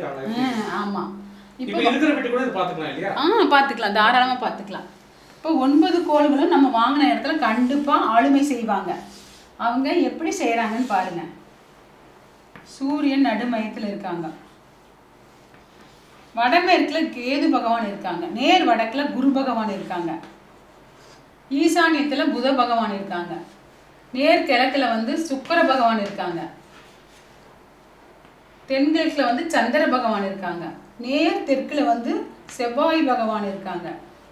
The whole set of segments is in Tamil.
இருக்காங்க ம், ஆமா இப்போ இப்போ இருக்கிற வீட்டு கூட இது பாத்துக்கலாம் இல்லையா ஆ பார்த்துக்கலாம் தாராளமாக பார்த்துக்கலாம் இப்போ ஒன்பது கோள்களும் நம்ம வாங்கின இடத்துல கண்டிப்பாக ஆளுமை செய்வாங்க அவங்க எப்படி செய்கிறாங்கன்னு பாருங்க சூரியன் நடுமையத்தில் இருக்காங்க வடமேற்கில் கேது பகவான் இருக்காங்க நேர் வடக்கில் குரு பகவான் இருக்காங்க ஈசானியத்தில் புத பகவான் இருக்காங்க நேர் கிழக்குல வந்து சுக்கிர பகவான் இருக்காங்க தென்கிழக்குல வந்து சந்திர பகவான் இருக்காங்க நேர் தெற்குல வந்து செவ்வாய் பகவான் இருக்காங்க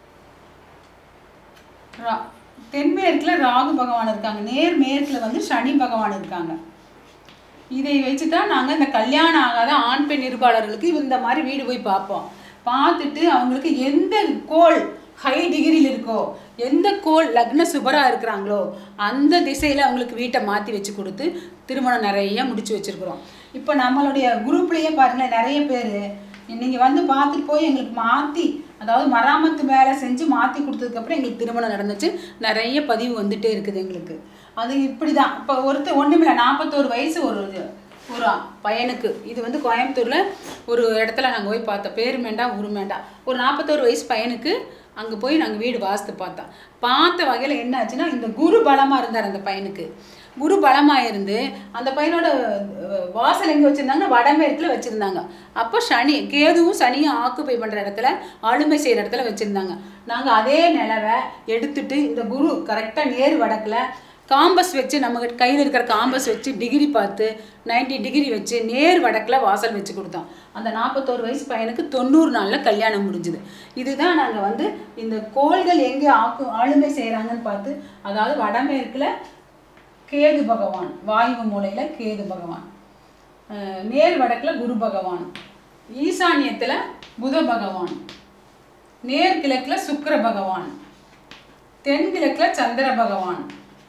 ரா- தென்மேற்குல ராகு பகவான் இருக்காங்க நேர் மேற்குல வந்து சனி பகவான் இருக்காங்க இதை வச்சு தான் நாங்கள் இந்த கல்யாணம் ஆகாத ஆண் பெண் இருப்பாளர்களுக்கு இந்த மாதிரி வீடு போய் பார்ப்போம் பார்த்துட்டு அவங்களுக்கு எந்த கோள் ஹை டிகிரியில் இருக்கோ எந்த கோள் லக்ன சுபரா இருக்கிறாங்களோ அந்த திசையில் அவங்களுக்கு வீட்டை மாற்றி வச்சு கொடுத்து திருமணம் நிறைய முடிச்சு வச்சிருக்கிறோம் இப்போ நம்மளுடைய குரூப்லேயே பாருங்களேன் நிறைய பேர் நீங்கள் வந்து பார்த்துட்டு போய் எங்களுக்கு மாற்றி அதாவது மராமத்து வேலை செஞ்சு மாற்றி கொடுத்ததுக்கப்புறம் எங்களுக்கு திருமணம் நடந்துச்சு நிறைய பதிவு வந்துட்டே இருக்குது எங்களுக்கு அது இப்படி தான் இப்போ ஒருத்தர் ஒன்றுமில்ல நாற்பத்தோரு வயசு ஒரு ஒரு பையனுக்கு இது வந்து கோயம்புத்தூரில் ஒரு இடத்துல நாங்கள் போய் பார்த்தோம் பேருமேண்டா உருமேண்டா ஒரு நாற்பத்தோரு வயசு பையனுக்கு அங்கே போய் நாங்கள் வீடு வாஸ்து பார்த்தோம் பார்த்த வகையில் என்ன ஆச்சுன்னா இந்த குரு பலமாக இருந்தார் அந்த பையனுக்கு குரு பலமாக இருந்து அந்த பையனோட அஹ், வாசல் எங்கே வச்சுருந்தாங்கன்னா வடமேற்கில் வச்சுருந்தாங்க அப்போ சனி கேதுவும் சனியும் ஆக்குப்பை பண்ணுற இடத்துல ஆளுமை செய்கிற இடத்துல வச்சுருந்தாங்க நாங்கள் அதே நிலவை எடுத்துட்டு இந்த குரு கரெக்டாக நேர் வடக்கில் காம்பஸ் வச்சு நம்ம கையில் இருக்கிற காம்பஸ் வச்சு டிகிரி பார்த்து 90 டிகிரி வச்சு நேர் வடக்கில் வாசல் வச்சு கொடுத்தோம் அந்த நாற்பத்தோரு வயசு பையனுக்கு தொண்ணூறு நாளில் கல்யாணம் முடிஞ்சுது இதுதான் நாங்கள் வந்து இந்த கோள்கள் எங்கே ஆக்கு ஆளுமை செய்கிறாங்கன்னு பார்த்து அதாவது வடமேற்கில் கேது பகவான் வாயு மூலையில் கேது பகவான் அஹ் நேர் வடக்கில் குரு பகவான் ஈசானியத்தில் புத பகவான் நேர் கிழக்கில் சுக்கிர பகவான் தென்கிழக்கில் சந்திர பகவான்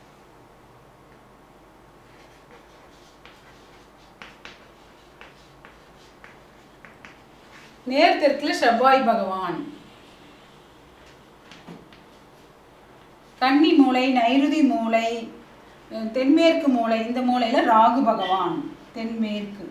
நேர் தெற்குல செவ்வாய் பகவான் கன்னி மூலை நைருதி மூலை அஹ் தென்மேற்கு மூலை இந்த மூலையில ராகு பகவான் தென்மேற்கு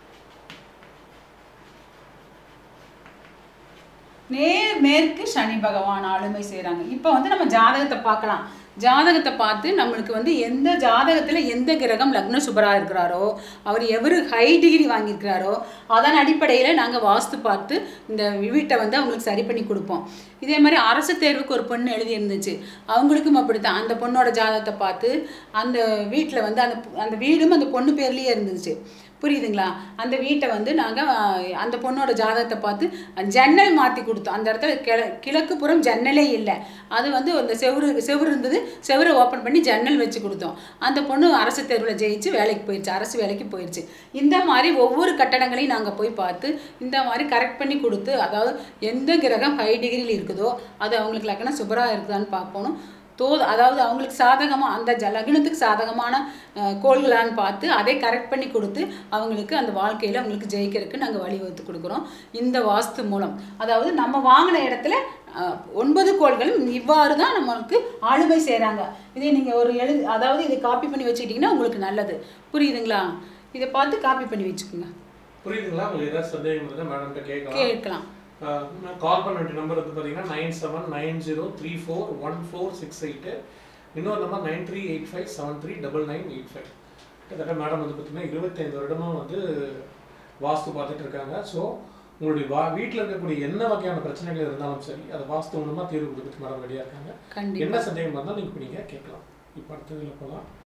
நேர் மேற்கு சனி பகவான் ஆளுமை செய்கிறாங்க இப்போ வந்து நம்ம ஜாதகத்தை பார்க்கலாம் ஜாதகத்தை பார்த்து நம்மளுக்கு வந்து எந்த ஜாதகத்தில் எந்த கிரகம் லக்ன சுபராக இருக்கிறாரோ அவர் எவர் ஹை டிகிரி வாங்கியிருக்கிறாரோ அதன் அடிப்படையில் நாங்கள் வாஸ்து பார்த்து இந்த வீட்டை வந்து அவங்களுக்கு சரி பண்ணி கொடுப்போம் இதே மாதிரி அரசு தேர்வுக்கு ஒரு பொண்ணு எழுதி இருந்துச்சு அவங்களுக்கும் அப்படித்தான் அந்த பொண்ணோட ஜாதகத்தை பார்த்து அந்த வீட்டில் வந்து அந்த அந்த வீடும் அந்த பொண்ணு பேர்லேயே இருந்துச்சு புரியுதுங்களா அந்த வீட்டை வந்து நாங்கள் அந்த பொண்ணோட ஜாதகத்தை பார்த்து ஜன்னல் மாற்றி கொடுத்தோம் அந்த இடத்துல கிழ கிழக்கு புறம் ஜன்னலே இல்லை அது வந்து அந்த செவுரு செவுரு இருந்தது செவுரை ஓப்பன் பண்ணி ஜன்னல் வச்சு கொடுத்தோம் அந்த பொண்ணு அரசு தேர்வில் ஜெயிச்சு வேலைக்கு போயிடுச்சு அரசு வேலைக்கு போயிடுச்சு இந்த மாதிரி ஒவ்வொரு கட்டடங்களையும் நாங்கள் போய் பார்த்து இந்த மாதிரி கரெக்ட் பண்ணி கொடுத்து அதாவது எந்த கிரகம் ஹை டிகிரியில் இருக்குதோ அது அவங்களுக்கு லக்னம் சுபராக இருக்குதான்னு பார்ப்போம் தோ அதாவது அவங்களுக்கு சாதகமாக அந்த ஜ லக்னத்துக்கு சாதகமான அஹ், கோள்களான்னு பார்த்து அதை கரெக்ட் பண்ணி கொடுத்து அவங்களுக்கு அந்த வாழ்க்கையில் அவங்களுக்கு ஜெயிக்கிறதுக்கு நாங்கள் வழிவகுத்து கொடுக்குறோம் இந்த வாஸ்து மூலம் அதாவது நம்ம வாங்கின இடத்துல அஹ், ஒன்பது கோள்களும் இவ்வாறு தான் நம்மளுக்கு ஆளுமை செய்கிறாங்க இதை நீங்கள் ஒரு எழு அதாவது இதை காப்பி பண்ணி வச்சுக்கிட்டிங்கன்னா உங்களுக்கு நல்லது புரியுதுங்களா இதை பார்த்து காப்பி பண்ணி வச்சுக்கோங்க புரியுதுங்களா உங்களுக்கு ஏதாவது சந்தேகம் இருந்தால் மேடம்கிட்ட கேட்கலாம் கேட்கலாம் ஆஹ் நான் கால் பண்ண வேண்டிய நம்பர் வந்து பார்த்தீங்கன்னா nine seven nine zero three four one four six eight இன்னொரு number nine three eight five seven three double nine eight five கிட்டத்தட்ட மேடம் வந்து பார்த்தீங்கன்னா இருபத்தைந்து வருடமாக வந்து வாஸ்து பார்த்துட்டு இருக்காங்க ஸோ உங்களுடைய வா வீட்டில் இருக்கக்கூடிய என்ன வகையான பிரச்சனைகள் இருந்தாலும் சரி அதை வாஸ்து மூலமாக தீர்வு கொடுத்துட்டு மேடம் ரெடியாக இருக்காங்க கண்டிப்பாக என்ன சந்தேகம் இருந்தாலும் நீங்கள் இப்போ நீங்கள் கேட்கலாம் இப்போ அடுத்ததில் போகலாம்